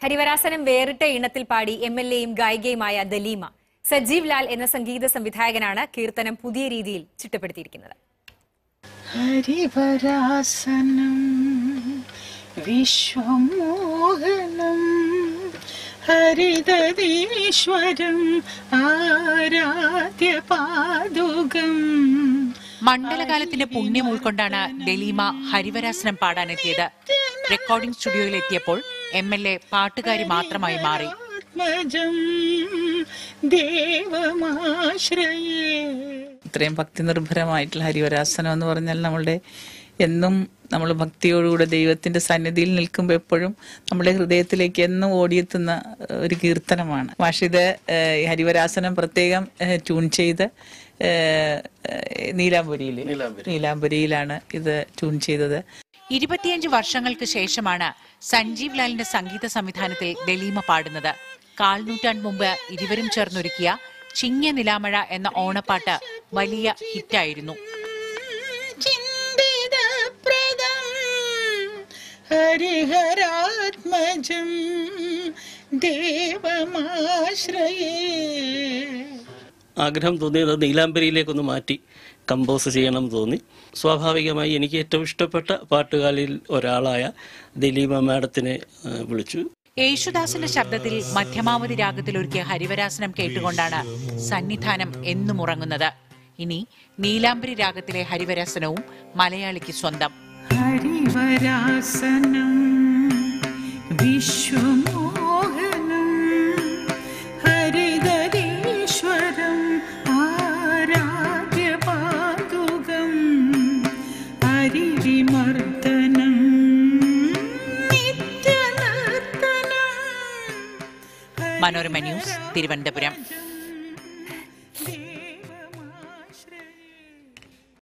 ഹരിവരാസനം വേറിട്ട ഇണത്തിൽ പാടി M L എയും ഗായികയുമായ ദലീമ സജീവ് ലാൽ എന്ന സംഗീത സംവിധായകനാണ് കീർത്തനം പുതിയ രീതിയിൽ ചിട്ടപ്പെടുത്തിയിരിക്കുന്നത് ഹരിവരാസനം വിശ്വമോഹനം ഹരിതീശ്വരം ആരാധ്യ പാതുകം മണ്ഡലകാലത്തിന്റെ പുണ്യം ഉൾക്കൊണ്ടാണ് ദലീമ ഹരിവരാസനം പാടാനെത്തിയത് റെക്കോർഡിംഗ് സ്റ്റുഡിയോയിൽ എത്തിയപ്പോൾ എം എൽ എ പാട്ടുകാരി മാത്രമായി മാറി ആത്മജം ദേവമാശ്രയേ ഇത്രയും ഭക്തി നിർഭരമായിട്ടുള്ള ഹരിവരാസനം എന്ന് പറഞ്ഞാൽ നമ്മളുടെ എന്നും നമ്മൾ ഭക്തിയോടുകൂടെ ദൈവത്തിന്റെ സന്നിധിയിൽ നിൽക്കുമ്പോൾ എപ്പോഴും നമ്മുടെ ഹൃദയത്തിലേക്ക് എന്നും ഓടിയെത്തുന്ന ഏഹ്, ഒരു കീർത്തനമാണ് പക്ഷേ ഇത് ഏഹ്, ഈ ഹരിവരാസനം പ്രത്യേകം ഏഹ്, ട്യൂൺ ചെയ്ത് ഏഹ്, ഏഹ്, നീലാംബുരിയിൽ നീലാംബുരിയിലാണ് ഇത് ട്യൂൺ ചെയ്തത് ഇരുപത്തിയഞ്ച് വർഷങ്ങൾക്ക് ശേഷമാണ് സഞ്ജീവ് ലാലിന്റെ സംഗീത സംവിധാനത്തിൽ ദലീമ പാടുന്നത് കാൽനൂറ്റാണ്ട് മുമ്പ് ഇരുവരും ചേർന്നൊരുക്കിയ ചിങ്ങ നിലാമഴ എന്ന ഓണപ്പാട്ട് വലിയ ഹിറ്റായിരുന്നു ചിന്തിതപ്രദം ഹരിഹരാത്മജം ദേവമാശ്രയേ ആഗ്രഹം തോന്നിയത് നീലാംബരിയിലേക്കൊന്ന് മാറ്റി കമ്പോസ് ചെയ്യണം എന്ന് തോന്നി സ്വാഭാവികമായി എനിക്ക് ഏറ്റവും ഇഷ്ടപ്പെട്ട പാട്ടുകാരിൽ ഒരാളായ ദിലീപ മാഡത്തിനെ ആ, വിളിച്ചു യേശുദാസിന്റെ ശബ്ദത്തിൽ മധ്യമാവധി രാഗത്തിൽ ഒരുക്കിയ ഹരിവരാസനം കേട്ടുകൊണ്ടാണ് സന്നിധാനം എന്നും ഉറങ്ങുന്നത് ഇനി നീലാംബരി രാഗത്തിലെ ഹരിവരാസനവും മലയാളിക്ക് സ്വന്തം ഹരിവരാസനം വിശ്വമോഹനം ഹരിതീശ്വരം ആരാധ്യ പാതുകം ഹരിവിമർദ്ദനം നിത്യനർത്തനം മനോരമ ന്യൂസ് തിരുവനന്തപുരം